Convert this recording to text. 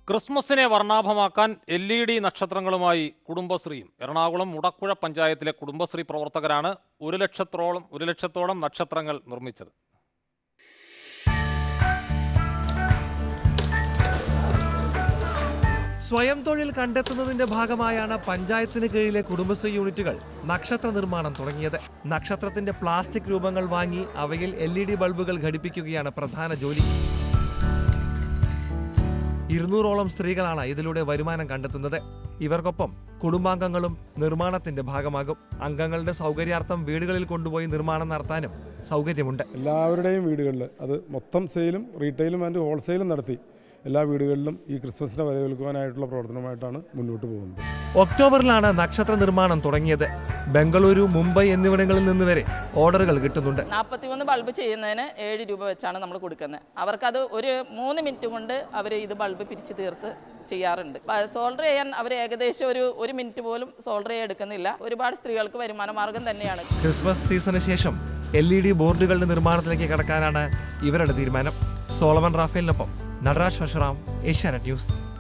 ക്രിസ്മസിനെ വർണ്ണാഭമാക്കാൻ L E D നക്ഷത്രങ്ങളുമായി കുടുംബശ്രീയും എറണാകുളം മുടക്കുഴ പഞ്ചായത്തിലെ കുടുംബശ്രീ പ്രവർത്തകരാണ് ഒരു ലക്ഷത്തോളം ഒരു ലക്ഷത്തോളം നക്ഷത്രങ്ങൾ നിർമ്മിച്ചത് സ്വയം തൊഴിൽ കണ്ടെത്തുന്നതിന്റെ ഭാഗമായാണ് പഞ്ചായത്തിന് കീഴിലെ കുടുംബശ്രീ യൂണിറ്റുകൾ നക്ഷത്ര നിർമ്മാണം തുടങ്ങിയത് നക്ഷത്രത്തിന്റെ പ്ലാസ്റ്റിക് രൂപങ്ങൾ വാങ്ങി അവയിൽ എൽ ഇ ഡി ബൾബുകൾ ഘടിപ്പിക്കുകയാണ് പ്രധാന ജോലി ഇരുന്നൂറോളം സ്ത്രീകളാണ് ഇതിലൂടെ വരുമാനം കണ്ടെത്തുന്നത് ഇവർക്കൊപ്പം കുടുംബാംഗങ്ങളും നിർമ്മാണത്തിന്റെ ഭാഗമാകും അംഗങ്ങളുടെ സൗകര്യാർത്ഥം വീടുകളിൽ കൊണ്ടുപോയി നിർമ്മാണം നടത്താനും സൗകര്യമുണ്ട് എല്ലാവരുടെയും വീടുകളിൽ അത് മൊത്തം സെയിലും റീറ്റെയിലും ആൻഡ് ഹോൾസെയിലും നടത്തി എല്ലാ വീടുകളിലും ഈ ക്രിസ്മസിനെ വരവേൽക്കുവാനായിട്ടുള്ള പ്രവർത്തനമായിട്ടാണ് മുന്നോട്ട് പോകുന്നത് ഒക്ടോബറിലാണ് നക്ഷത്ര നിർമ്മാണം തുടങ്ങിയത് ബംഗളൂരു മുംബൈ എന്നിവിടങ്ങളിൽ നിന്ന് വരെ ഓർഡറുകൾ കിട്ടുന്നുണ്ട് നാൽപ്പത്തിമൂന്ന് ബൾബ് ചെയ്യുന്നതിന് ഏഴ് രൂപ വെച്ചാണ് നമ്മൾ കൊടുക്കുന്നത് അവർക്കത് ഒരു മൂന്ന് മിനിറ്റ് കൊണ്ട് അവർ ഇത് ബൾബ് പിരിച്ചു തീർത്ത് ചെയ്യാറുണ്ട് സോൾഡർ ചെയ്യാൻ അവർ ഏകദേശം ഒരു ഒരു മിനിറ്റ് പോലും സോൾഡർ ചെയ്യാൻ എടുക്കുന്നില്ല ഒരുപാട് സ്ത്രീകൾക്ക് വരുമാന മാർഗം തന്നെയാണ് ക്രിസ്മസ് സീസണിന് ശേഷം എൽ ഇ ഡി ബോർഡുകളുടെ നിർമ്മാണത്തിലേക്ക് കടക്കാനാണ് ഇവരുടെ തീരുമാനം സോളമൻ റാഫേലിനൊപ്പം നടരാജ് ഫഷറാം ഏഷ്യാനെറ്റ് ന്യൂസ്